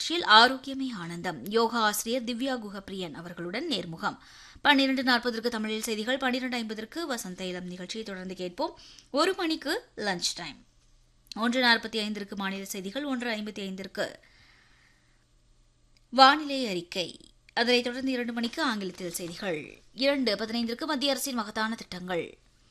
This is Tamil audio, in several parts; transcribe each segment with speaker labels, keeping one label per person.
Speaker 1: நிகழ்ச்சியில் ஆரோக்கியமே ஆனந்தம் யோகா ஆசிரியர் திவ்யா குஹபிரியன் அவர்களுடன் நேர்முகம் பன்னிரண்டு நாற்பதற்கு தமிழில் செய்திகள் பன்னிரண்டு ஐம்பதற்கு வசந்த இளம் நிகழ்ச்சியை தொடர்ந்து கேட்போம் ஒரு மணிக்கு லஞ்ச் டைம் ஒன்று நாற்பத்தி ஐந்திற்கு மாநில செய்திகள் ஒன்று ஐம்பத்தி ஐந்திற்கு வானிலை அறிக்கை அதனைத் தொடர்ந்து இரண்டு மணிக்கு ஆங்கிலத்தில் செய்திகள் இரண்டு பதினைந்திற்கு மத்திய அரசின் மகத்தான திட்டங்கள்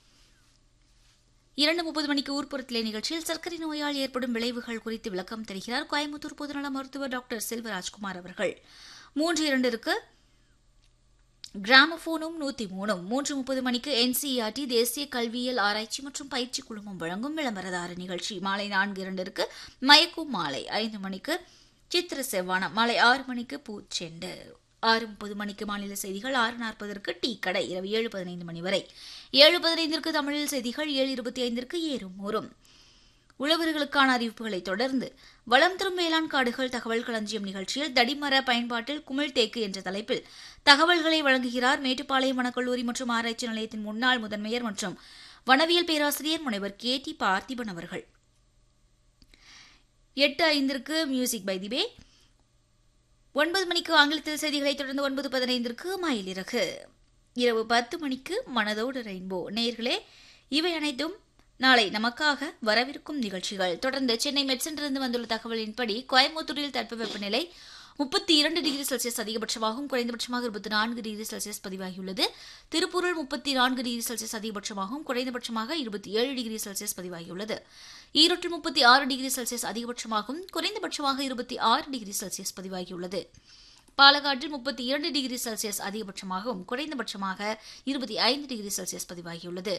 Speaker 1: இரண்டு முப்பது மணிக்கு ஊர்ப்புறத்திலே நிகழ்ச்சியில் சர்க்கரை நோயால் ஏற்படும் விளைவுகள் குறித்து விளக்கம் தருகிறார் கோயம்புத்தூர் பொதுநல மருத்துவர் டாக்டர் செல்வராஜ்குமார் அவர்கள் மூன்று இரண்டிற்கு கிராமபோனும் நூத்தி மூணும் மூன்று முப்பது மணிக்கு என்சிஇஆர்டி தேசிய கல்வியியல் ஆராய்ச்சி மற்றும் பயிற்சி குழுமம் வழங்கும் விளம்பரதார நிகழ்ச்சி மாலை நான்கு இரண்டிற்கு மயக்கும் மாலை ஐந்து மணிக்கு சித்திர செவ்வானம் மாலை ஆறு மணிக்கு பூச்செண்டு ஆறு முப்பது மணிக்கு மாநில செய்திகள் ஆறு நாற்பதற்கு டீ கடை இரவு ஏழு பதினைந்து மணி வரை ஏழு பதினைந்திற்கு தமிழில் செய்திகள் ஏழு இருபத்தி ஐந்திற்கு ஏறும் ஊறும் உழவர்களுக்கான அறிவிப்புகளை தொடர்ந்து வளம் தரும் வேளாண் காடுகள் தகவல் களஞ்சியம் நிகழ்ச்சியில் தடிமர பயன்பாட்டில் குமிழ் தேக்கு என்ற தலைப்பில் தகவல்களை வழங்குகிறார் மேட்டுப்பாளையம் வனக்கல்லூரி மற்றும் ஆராய்ச்சி நிலையத்தின் முன்னாள் முதன்மையர் மற்றும் வனவியல் பேராசிரியர் முனைவர் கே டி பார்த்திபன் அவர்கள் எட்டு ஐந்திற்கு மியூசிக் பை தி பே ஒன்பது மணிக்கு ஆங்கிலத்தில் செய்திகளை தொடர்ந்து ஒன்பது பதினைந்திற்கு மயிலிறகு இரவு பத்து மணிக்கு மனதோடு ரெயின்போ நேர்களே இவை அனைத்தும் நாளை நமக்காக வரவிருக்கும் நிகழ்ச்சிகள் தொடர்ந்து சென்னை மெட்சென்றிலிருந்து வந்துள்ள தகவலின்படி கோயம்புத்தூரில் தட்பவெப்பநிலை முப்பத்தி இரண்டு டிகிரி செல்சியஸ் அதிகபட்சமாகவும் குறைந்தபட்சமாக இருபத்தி நான்கு டிகிரி செல்சியஸ் பதிவாகியுள்ளது திருப்பூரில் முப்பத்தி நான்கு டிகிரி செல்சியஸ் அதிகபட்சமாகவும் குறைந்தபட்சமாக இருபத்தி ஏழு டிகிரி செல்சியஸ் பதிவாகியுள்ளது ஈரோட்டில் முப்பத்தி ஆறு டிகிரி செல்சியஸ் அதிகபட்சமாகவும் குறைந்தபட்சமாக இருபத்தி ஆறு டிகிரி செல்சியஸ் பதிவாகியுள்ளது பாலக்காட்டில் முப்பத்தி இரண்டு டிகிரி செல்சியஸ் அதிகபட்சமாகவும் குறைந்தபட்சமாக இருபத்தி ஐந்து டிகிரி செல்சியஸ் பதிவாகியுள்ளது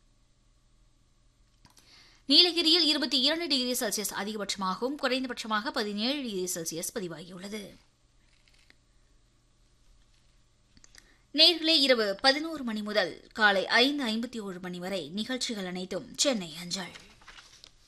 Speaker 1: நீலகிரியில் இருபத்தி இரண்டு டிகிரி செல்சியஸ் அதிகபட்சமாகவும் குறைந்தபட்சமாக பதினேழு டிகிரி செல்சியஸ் பதிவாகியுள்ளது நேர்களே இரவு பதினோரு மணி முதல் காலை ஐந்து ஐம்பத்தி ஒரு மணி வரை நிகழ்ச்சிகள் அனைத்தும் சென்னை அஞ்சல்